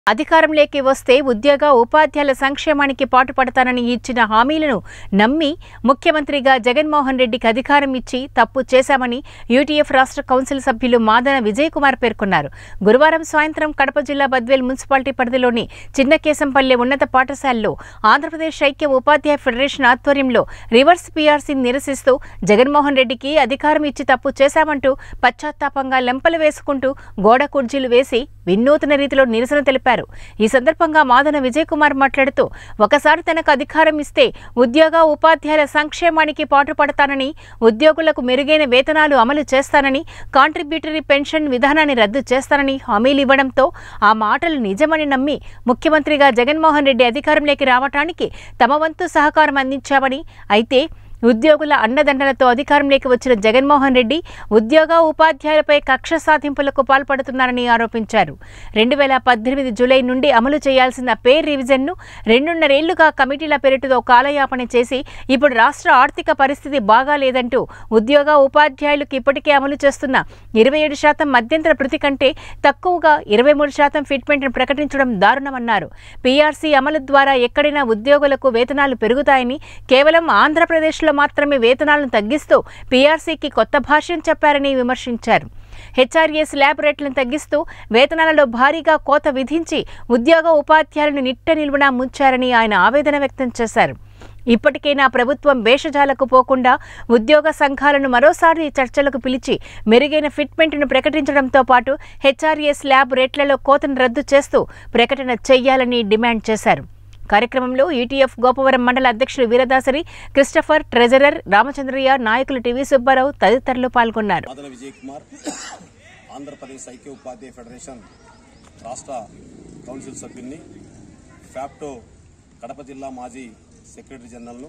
అధికారంలోకి వస్తే ఉద్యోగ ఉపాధ్యాయుల సంక్షేమానికి పాటుపడతానని ఇచ్చిన హామీలను నమ్మి ముఖ్యమంత్రిగా జగన్మోహన్ రెడ్డికి అధికారం ఇచ్చి తప్పు చేశామని యూటీఎఫ్ రాష్ట్ర కౌన్సిల్ సభ్యులు మాదన విజయ్ కుమార్ పేర్కొన్నారు గురువారం సాయంత్రం కడప జిల్లా బద్వేల్ మున్సిపాలిటీ పరిధిలోని చిన్నకేశంపల్లె ఉన్నత పాఠశాలలో ఆంధ్రప్రదేశ్ ఐక్య ఉపాధ్యాయ ఫెడరేషన్ ఆధ్వర్యంలో రివర్స్ పీఆర్సీని నిరసిస్తూ జగన్మోహన్ రెడ్డికి అధికారం ఇచ్చి తప్పు చేశామంటూ పశ్చాత్తాపంగా లెంపలు వేసుకుంటూ గోడ కుర్చీలు వేసి వినూత్న రీతిలో నిరసన తెలిపారు ఈ సందర్భంగా మాదన విజయ్ కుమార్ మాట్లాడుతూ ఒకసారి తనకు అధికారం ఇస్తే ఉద్యోగ ఉపాధ్యాయుల సంక్షేమానికి పాటుపడతానని ఉద్యోగులకు మెరుగైన వేతనాలు అమలు చేస్తానని కాంట్రిబ్యూటరీ పెన్షన్ విధానాన్ని రద్దు చేస్తానని హామీలు ఇవ్వడంతో ఆ మాటలు నిజమని నమ్మి ముఖ్యమంత్రిగా జగన్మోహన్ రెడ్డి అధికారంలోకి రావటానికి తమ వంతు సహకారం అందించామని అయితే ఉద్యోగుల అండదండలతో అధికారంలోకి వచ్చిన జగన్మోహన్ రెడ్డి ఉద్యోగ ఉపాధ్యాయులపై కక్ష సాధింపులకు పాల్పడుతున్నారని ఆరోపించారు రెండు వేల పద్దెనిమిది జూలై నుండి అమలు చేయాల్సిన పే రివిజన్ను రెండున్నరేళ్లుగా కమిటీల పేరిటతో కాలయాపన చేసి ఇప్పుడు రాష్ట్ర ఆర్థిక పరిస్థితి బాగాలేదంటూ ఉద్యోగ ఉపాధ్యాయులకు ఇప్పటికే అమలు చేస్తున్న ఇరవై ఏడు శాతం మధ్యంతర భృతి కంటే తక్కువగా ఇరవై మూడు శాతం ఫిట్మెంట్ను ప్రకటించడం దారుణమన్నారు పీఆర్సీ అమలు ద్వారా ఎక్కడైనా ఉద్యోగులకు వేతనాలు పెరుగుతాయని కేవలం ఆంధ్రప్రదేశ్లో మాత్రమే వేతనాలను తగ్గిస్తూ పీఆర్సీకి కొత్త భాష్యం చెప్పారని విమర్శించారు హెచ్ఆర్ఏ స్లాబ్ రేట్లను తగ్గిస్తూ వేతనాలలో భారీగా కోత విధించి ఉద్యోగ ఉపాధ్యాయులను నిట్ట నిలువునా ముంచారని ఆయన ఆవేదన వ్యక్తం చేశారు ఇప్పటికైనా ప్రభుత్వం భేషజాలకు పోకుండా ఉద్యోగ సంఘాలను మరోసారి చర్చలకు పిలిచి మెరుగైన ఫిట్మెంట్ను ప్రకటించడంతో పాటు హెచ్ఆర్ఏ స్లాబ్ రేట్లలో కోతను రద్దు చేస్తూ ప్రకటన చేయాలని డిమాండ్ చేశారు కార్యక్రమంలో ఈటీఎఫ్ గోపవరం మండల అధ్యక్షులు వీరదాసరి క్రిస్టఫర్ ట్రెజరర్ రామచంద్రయ్య నాయకులు టీవీ సుబ్బారావు తదితరులు పాల్గొన్నారు మాదన విజయ్ కుమార్ ఆంధ్రప్రదేశ్ ఐక్య ఉపాధ్యాయ ఫెడరేషన్ రాష్ట్ర కౌన్సిల్ సభ్యుల్ని ఫ్యాప్టో కడప జిల్లా మాజీ సెక్రటరీ జనరల్ను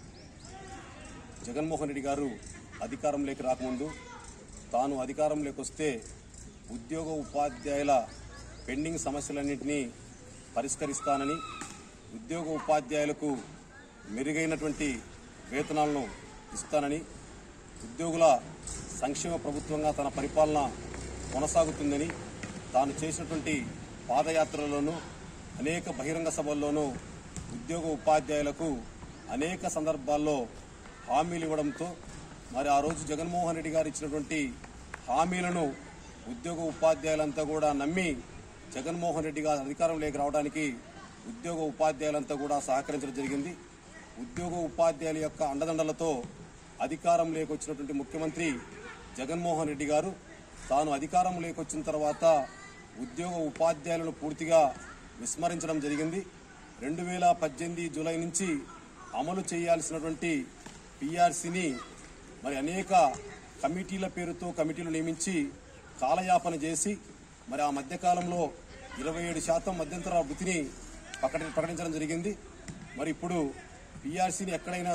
జగన్మోహన్ రెడ్డి గారు అధికారంలోకి రాకముందు తాను అధికారంలోకి వస్తే ఉద్యోగ ఉపాధ్యాయుల పెండింగ్ సమస్యలన్నింటినీ పరిష్కరిస్తానని ఉద్యోగ ఉపాధ్యాయులకు మెరుగైనటువంటి వేతనాలను ఇస్తానని ఉద్యోగుల సంక్షేమ ప్రభుత్వంగా తన పరిపాలన కొనసాగుతుందని తాను చేసినటువంటి పాదయాత్రలోనూ అనేక బహిరంగ సభల్లోనూ ఉద్యోగ ఉపాధ్యాయులకు అనేక సందర్భాల్లో హామీలు ఇవ్వడంతో మరి ఆ రోజు జగన్మోహన్ రెడ్డి గారు ఇచ్చినటువంటి హామీలను ఉద్యోగ ఉపాధ్యాయులంతా కూడా నమ్మి జగన్మోహన్ రెడ్డి గారు అధికారంలోకి రావడానికి ఉద్యోగ ఉపాధ్యాయులంతా కూడా సహకరించడం జరిగింది ఉద్యోగ ఉపాధ్యాయుల యొక్క అండదండలతో అధికారంలోకి వచ్చినటువంటి ముఖ్యమంత్రి జగన్మోహన్ రెడ్డి గారు తాను అధికారంలోకి వచ్చిన తర్వాత ఉద్యోగ ఉపాధ్యాయులను పూర్తిగా విస్మరించడం జరిగింది రెండు వేల పద్దెనిమిది జూలై నుంచి అమలు చేయాల్సినటువంటి పిఆర్సీని మరి అనేక కమిటీల పేరుతో కమిటీలు నియమించి కాలయాపన చేసి మరి ఆ మధ్యకాలంలో ఇరవై ఏడు శాతం మధ్యంతర వృత్తిని ప్రకటి ప్రకటించడం జరిగింది మరి ఇప్పుడు పిఆర్సీని ఎక్కడైనా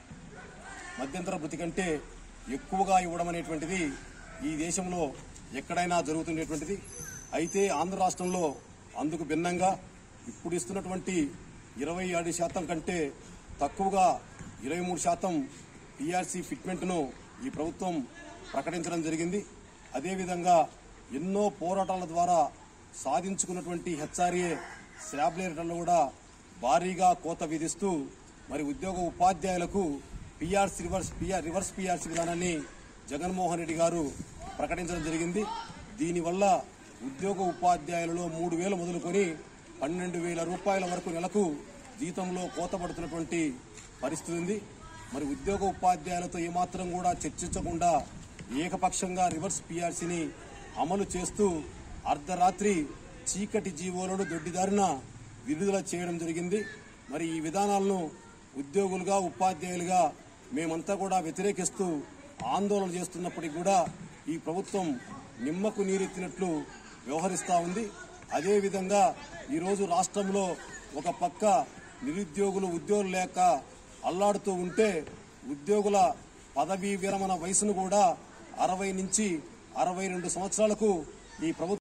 మధ్యంతర వృత్తి కంటే ఎక్కువగా ఇవ్వడం అనేటువంటిది ఈ దేశంలో ఎక్కడైనా జరుగుతుండేటువంటిది అయితే ఆంధ్ర రాష్ట్రంలో అందుకు భిన్నంగా ఇప్పుడు ఇస్తున్నటువంటి ఇరవై ఏడు శాతం కంటే తక్కువగా ఇరవై మూడు శాతం పిఆర్సీ ఫిట్మెంట్ను ఈ ప్రభుత్వం ప్రకటించడం జరిగింది అదేవిధంగా ఎన్నో పోరాటాల ద్వారా సాధించుకున్నటువంటి హెచ్ఆర్ఏ స్లాబ్ రేట్లలో కూడా భారీగా కోత విధిస్తూ మరి ఉద్యోగ ఉపాధ్యాయులకు PRC reverse PR reverse PRC విధానాన్ని జగన్మోహన్ రెడ్డి గారు ప్రకటించడం జరిగింది దీనివల్ల ఉద్యోగ ఉపాధ్యాయులలో మూడు వేలు మొదలుకొని పన్నెండు వేల రూపాయల వరకు నెలకు జీతంలో కోత పడుతున్నటువంటి పరిస్థితి ఉంది మరి ఉద్యోగ ఉపాధ్యాయులతో ఏమాత్రం కూడా చర్చించకుండా ఏకపక్షంగా రివర్స్ పిఆర్సీని అమలు చేస్తూ అర్ధరాత్రి చీకటి జీవోలను దొడ్డిదారిన విడుదల చేయడం జరిగింది మరి ఈ విధానాలను ఉద్యోగులుగా ఉపాధ్యాయులుగా మేమంతా కూడా వ్యతిరేకిస్తూ ఆందోళన చేస్తున్నప్పటికీ కూడా ఈ ప్రభుత్వం నిమ్మకు నీరెత్తినట్లు వ్యవహరిస్తూ ఉంది అదేవిధంగా ఈరోజు రాష్ట్రంలో ఒక పక్క నిరుద్యోగులు ఉద్యోగులు లేక అల్లాడుతూ ఉంటే ఉద్యోగుల పదవీ విరమణ వయసును కూడా అరవై నుంచి అరవై రెండు సంవత్సరాలకు ఈ ప్రభుత్వం